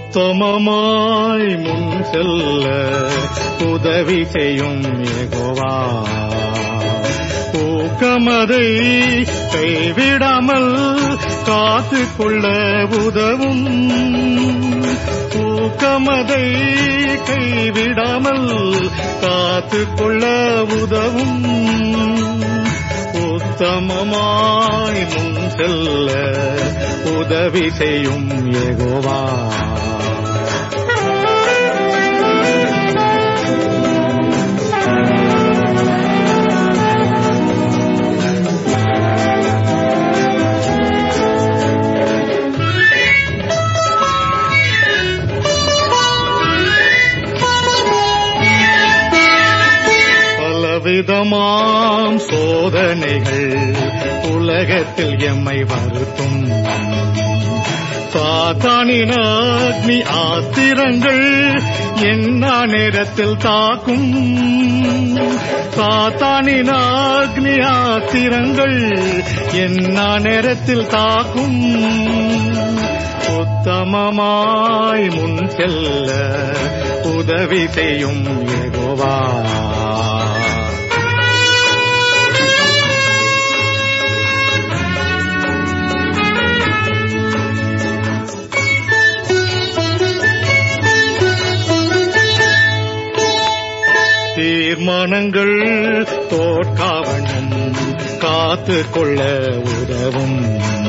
உத்தமமாய் முன் செல்ல உதவி செய்யும் ஏகோவா ஊக்கமதை கைவிடாமல் காத்து கொள்ள உதவும் ஊக்கமதை கைவிடாமல் காத்து கொள்ள உதவும் உத்தமமாய் முன் செல்ல உதவி செய்யும் ஏகோவா பலவிதமாம் சோதனைகள் உலகத்தில் எம்மை வருத்தும் சாத்தானின் அக்னி ஆத்திரங்கள் என்ன நேரத்தில் தாக்கும் சாத்தானின் அக்னி ஆத்திரங்கள் என்ன நேரத்தில் தாக்கும் உத்தமமாய் முன் செல்ல உதவி செய்யும் ஏகோவா தீர்மானங்கள் தோற்காவண்ணம் காத்து கொள்ள உதவும்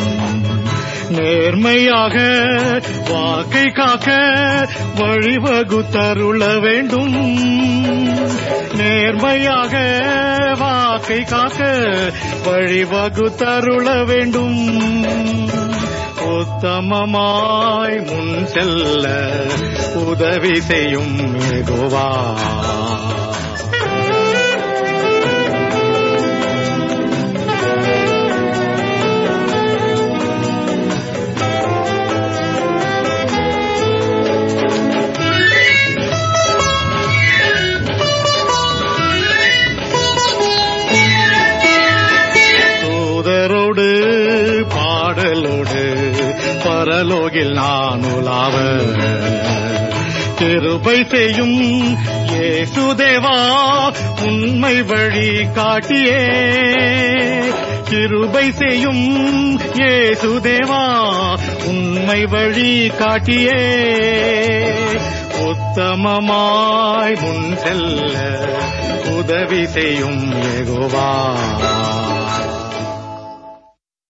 நேர்மையாக வாக்கை காக்க வழிவகுத்தருள வேண்டும் நேர்மையாக வாக்கை காக்க வழிவகுத்தருள வேண்டும் உத்தமமாய் முன் செல்ல உதவி செய்யும் ஏகோவா தூதரோடு பாடலோடு பரலோகில் நான் உலாவ கிருபை செய்யும் ஏசுதேவா உண்மை வழி காட்டியே கிருபை செய்யும் ஏசுதேவா உண்மை வழி காட்டியே உத்தமமாய் முன் செல்ல உதவி செய்யும் ஏகோவா